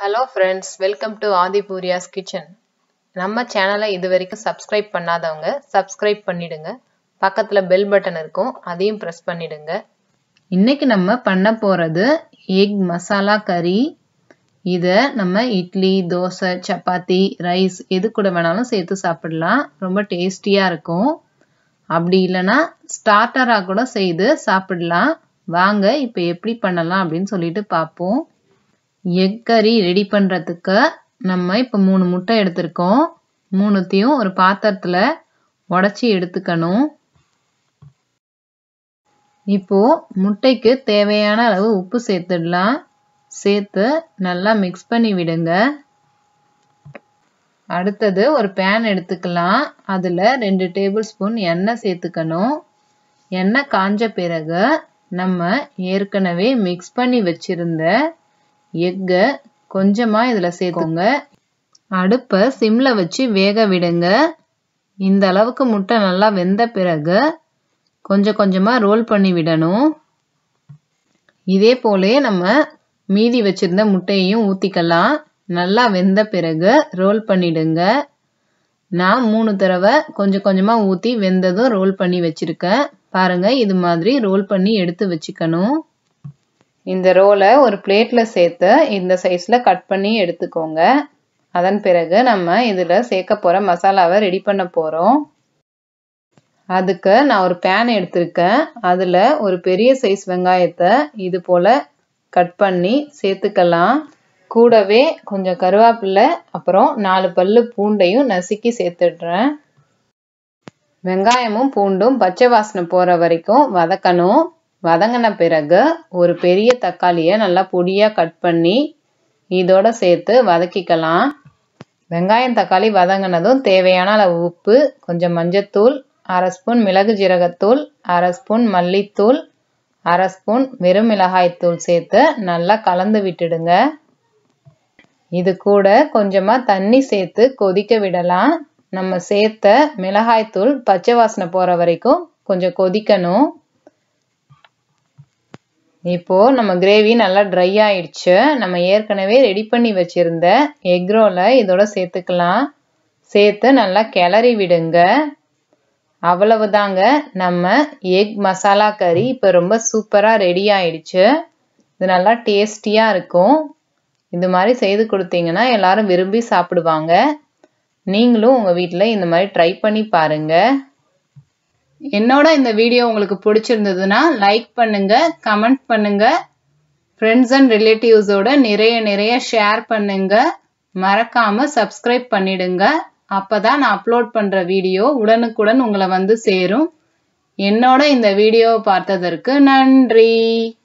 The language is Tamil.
hello friends welcome to Adhipuriya's kitchen நம்ம சேனலை இது வரைக்கும் சப்ஸ்கிரைப் பண்ணாதவங்க சப்ஸ்கிரைப் பண்ணிடுங்க பக்கத்தில் பெல் பட்டன் இருக்கும் அதையும் ப்ரெஸ் பண்ணிடுங்க இன்னைக்கு நம்ம பண்ண போகிறது எக் மசாலா கறி இதை நம்ம இட்லி தோசை சப்பாத்தி ரைஸ் எது கூட வேணாலும் சேர்த்து சாப்பிடலாம் ரொம்ப டேஸ்டியாக இருக்கும் அப்படி இல்லைன்னா ஸ்டார்டராக கூட செய்து சாப்பிடலாம் வாங்க இப்போ எப்படி பண்ணலாம் அப்படின்னு சொல்லிட்டு பார்ப்போம் எக் கறி ரெடி பண்ணுறதுக்கு நம்ம இப்போ மூணு முட்டை எடுத்திருக்கோம் மூணுத்தையும் ஒரு பாத்திரத்தில் உடச்சி எடுத்துக்கணும் இப்போ முட்டைக்கு தேவையான அளவு உப்பு சேர்த்துடலாம் சேர்த்து நல்லா மிக்ஸ் பண்ணி விடுங்க அடுத்தது ஒரு பேன் எடுத்துக்கலாம் அதில் ரெண்டு டேபிள் ஸ்பூன் எண்ணெய் சேர்த்துக்கணும் எண்ணெய் காஞ்ச பிறகு நம்ம ஏற்கனவே மிக்ஸ் பண்ணி வச்சிருந்த எக்கை கொஞ்சமாக இதில் சேர்த்துக்கோங்க அடுப்பை சிம்மில் வச்சு வேக விடுங்க இந்த அளவுக்கு முட்டை நல்லா வெந்த பிறகு கொஞ்சம் கொஞ்சமாக ரோல் பண்ணி விடணும் இதே போலே நம்ம மீதி வச்சிருந்த முட்டையையும் ஊற்றிக்கலாம் நல்லா வெந்த பிறகு ரோல் பண்ணிடுங்க நான் மூணு தடவை கொஞ்சம் கொஞ்சமாக ஊற்றி வெந்ததும் ரோல் பண்ணி வச்சுருக்கேன் பாருங்கள் இது மாதிரி ரோல் பண்ணி எடுத்து வச்சுக்கணும் இந்த ரோலை ஒரு பிளேட்டில் சேர்த்து இந்த சைஸில் கட் பண்ணி எடுத்துக்கோங்க அதன் பிறகு நம்ம இதில் சேர்க்க போகிற மசாலாவை ரெடி பண்ண போகிறோம் அதுக்கு நான் ஒரு பேன் எடுத்திருக்கேன் அதில் ஒரு பெரிய சைஸ் வெங்காயத்தை இது போல் கட் பண்ணி சேர்த்துக்கலாம் கூடவே கொஞ்சம் கருவேப்பிலை அப்புறம் நாலு பல்லு பூண்டையும் நசுக்கி சேர்த்துடுறேன் வெங்காயமும் பூண்டும் பச்சை வாசனை போகிற வரைக்கும் வதக்கணும் வதங்கின பிறகு ஒரு பெரிய தக்காளியை நல்லா பொடியாக கட் பண்ணி இதோட சேர்த்து வதக்கிக்கலாம் வெங்காயம் தக்காளி வதங்கினதும் தேவையான அளவு உப்பு கொஞ்சம் மஞ்சத்தூள் அரை ஸ்பூன் மிளகு ஜீரகத்தூள் அரை ஸ்பூன் மல்லித்தூள் அரை ஸ்பூன் வெறும் மிளகாய்த்தூள் சேர்த்து நல்லா கலந்து விட்டுடுங்க இது கூட கொஞ்சமாக தண்ணி சேர்த்து கொதிக்க விடலாம் நம்ம சேர்த்த மிளகாய்த்தூள் பச்சை வாசனை போகிற வரைக்கும் கொஞ்சம் கொதிக்கணும் இப்போ நம்ம கிரேவி நல்லா ட்ரை ஆயிடுச்சு நம்ம ஏற்கனவே ரெடி பண்ணி வச்சிருந்த எக் ரோலை இதோட சேர்த்துக்கலாம் சேர்த்து நல்லா கிளறி விடுங்க அவ்வளவுதாங்க நம்ம எக் மசாலா கறி இப்போ ரொம்ப சூப்பராக ரெடி ஆயிடுச்சு இது நல்லா டேஸ்டியாக இருக்கும் இது மாதிரி செய்து கொடுத்தீங்கன்னா எல்லாரும் விரும்பி சாப்பிடுவாங்க நீங்களும் உங்கள் வீட்டில் இந்த மாதிரி ட்ரை பண்ணி பாருங்கள் என்னோட இந்த வீடியோ உங்களுக்கு பிடிச்சிருந்ததுன்னா லைக் பண்ணுங்க கமெண்ட் பண்ணுங்க ஃப்ரெண்ட்ஸ் அண்ட் ரிலேட்டிவ்ஸோட நிறைய நிறைய ஷேர் பண்ணுங்க மறக்காம சப்ஸ்கிரைப் பண்ணிடுங்க அப்பதான் நான் அப்லோட் பண்ற வீடியோ உடனுக்குடன் உங்களை வந்து சேரும் என்னோட இந்த வீடியோவை பார்த்ததற்கு நன்றி